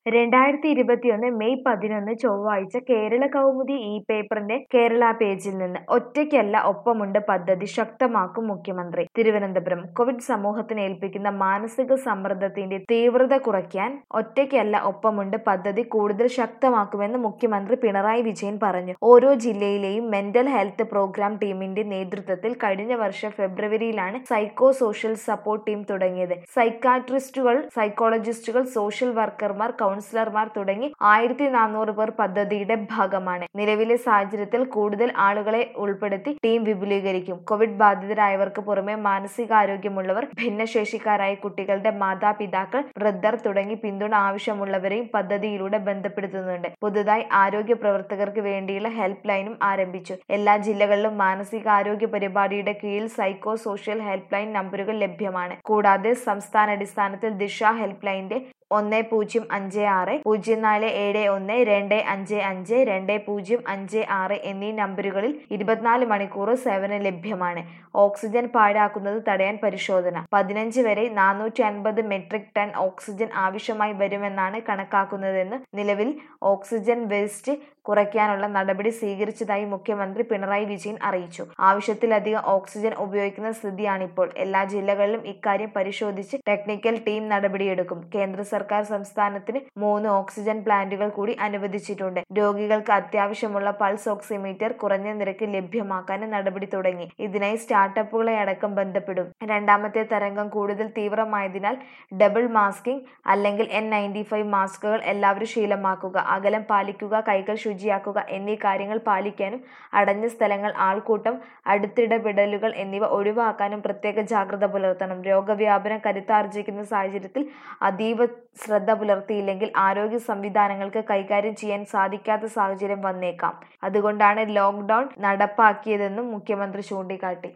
രണ്ടായിരത്തി ഇരുപത്തിയൊന്ന് മെയ് പതിനൊന്ന് ചൊവ്വാഴ്ച കേരള കൗമുദി ഇ പേപ്പറിന്റെ കേരള പേജിൽ നിന്ന് ഒറ്റയ്ക്കല്ല ഒപ്പമുണ്ട് പദ്ധതി ശക്തമാക്കും മുഖ്യമന്ത്രി തിരുവനന്തപുരം കോവിഡ് സമൂഹത്തിന് ഏൽപ്പിക്കുന്ന മാനസിക സമ്മർദ്ദത്തിന്റെ തീവ്രത കുറയ്ക്കാൻ ഒറ്റയ്ക്കല്ല ഒപ്പമുണ്ട് പദ്ധതി കൂടുതൽ ശക്തമാക്കുമെന്ന് മുഖ്യമന്ത്രി പിണറായി വിജയൻ പറഞ്ഞു ഓരോ ജില്ലയിലെയും മെന്റൽ ഹെൽത്ത് പ്രോഗ്രാം ടീമിന്റെ നേതൃത്വത്തിൽ കഴിഞ്ഞ വർഷം ഫെബ്രുവരിയിലാണ് സൈക്കോ സോഷ്യൽ സപ്പോർട്ട് ടീം തുടങ്ങിയത് സൈക്കാട്രിസ്റ്റുകൾ സൈക്കോളജിസ്റ്റുകൾ സോഷ്യൽ വർക്കർമാർ കൗൺസിലർമാർ തുടങ്ങി ആയിരത്തി നാനൂറ് പേർ പദ്ധതിയുടെ ഭാഗമാണ് നിലവിലെ സാഹചര്യത്തിൽ കൂടുതൽ ആളുകളെ ഉൾപ്പെടുത്തി ടീം വിപുലീകരിക്കും കോവിഡ് ബാധിതരായവർക്ക് പുറമെ മാനസികാരോഗ്യമുള്ളവർ ഭിന്നശേഷിക്കാരായ കുട്ടികളുടെ മാതാപിതാക്കൾ വൃദ്ധർ തുടങ്ങി പിന്തുണ ആവശ്യമുള്ളവരെയും പദ്ധതിയിലൂടെ ബന്ധപ്പെടുത്തുന്നുണ്ട് പുതുതായി ആരോഗ്യ പ്രവർത്തകർക്ക് വേണ്ടിയുള്ള ഹെൽപ്പ് ലൈനും ആരംഭിച്ചു എല്ലാ ജില്ലകളിലും മാനസികാരോഗ്യ പരിപാടിയുടെ കീഴിൽ സൈക്കോ സോഷ്യൽ ഹെൽപ്പ് ലൈൻ നമ്പറുകൾ ലഭ്യമാണ് കൂടാതെ സംസ്ഥാനാടിസ്ഥാനത്തിൽ ദിശ ഹെൽപ്പ് ലൈനിന്റെ ഒന്ന് പൂജ്യം അഞ്ച് ആറ് പൂജ്യം നാല് ഏഴ് ഒന്ന് രണ്ട് അഞ്ച് അഞ്ച് രണ്ട് പൂജ്യം അഞ്ച് ആറ് എന്നീ നമ്പറുകളിൽ ഇരുപത്തിനാല് മണിക്കൂർ സേവനം ലഭ്യമാണ് ഓക്സിജൻ പാഴാക്കുന്നത് തടയാൻ പരിശോധന പതിനഞ്ച് വരെ നാനൂറ്റി അൻപത് മെട്രിക് ടൺ ഓക്സിജൻ ആവശ്യമായി വരുമെന്നാണ് കണക്കാക്കുന്നതെന്ന് നിലവിൽ ഓക്സിജൻ വേസ്റ്റ് കുറയ്ക്കാനുള്ള നടപടി സ്വീകരിച്ചതായി മുഖ്യമന്ത്രി പിണറായി വിജയൻ അറിയിച്ചു ആവശ്യത്തിലധികം ഓക്സിജൻ ഉപയോഗിക്കുന്ന സ്ഥിതിയാണിപ്പോൾ എല്ലാ ജില്ലകളിലും ഇക്കാര്യം പരിശോധിച്ച് ടെക്നിക്കൽ ടീം നടപടിയെടുക്കും കേന്ദ്ര സർക്കാർ സംസ്ഥാനത്തിന് മൂന്ന് ഓക്സിജൻ പ്ലാന്റുകൾ കൂടി അനുവദിച്ചിട്ടുണ്ട് രോഗികൾക്ക് അത്യാവശ്യമുള്ള പൾസ് ഓക്സിമീറ്റർ കുറഞ്ഞ നിരക്ക് ലഭ്യമാക്കാനും നടപടി തുടങ്ങി ഇതിനായി സ്റ്റാർട്ടപ്പുകളെ അടക്കം ബന്ധപ്പെടും രണ്ടാമത്തെ തരംഗം കൂടുതൽ തീവ്രമായതിനാൽ ഡബിൾ മാസ്കിംഗ് അല്ലെങ്കിൽ എൻ നയൻറ്റി ഫൈവ് മാസ്കുകൾ എല്ലാവരും ശീലമാക്കുക അകലം പാലിക്കുക കൈകൾ ശുചിയാക്കുക എന്നീ കാര്യങ്ങൾ പാലിക്കാനും അടഞ്ഞ സ്ഥലങ്ങൾ ആൾക്കൂട്ടം അടുത്തിടപെടലുകൾ എന്നിവ ഒഴിവാക്കാനും പ്രത്യേക ജാഗ്രത പുലർത്തണം രോഗവ്യാപനം കരുത്താർജിക്കുന്ന സാഹചര്യത്തിൽ അതീവ ശ്രദ്ധ പുലർത്തിയില്ലെങ്കിൽ ആരോഗ്യ സംവിധാനങ്ങൾക്ക് കൈകാര്യം ചെയ്യാൻ സാധിക്കാത്ത സാഹചര്യം വന്നേക്കാം അതുകൊണ്ടാണ് ലോക്ക്ഡൌൺ നടപ്പാക്കിയതെന്നും മുഖ്യമന്ത്രി ചൂണ്ടിക്കാട്ടി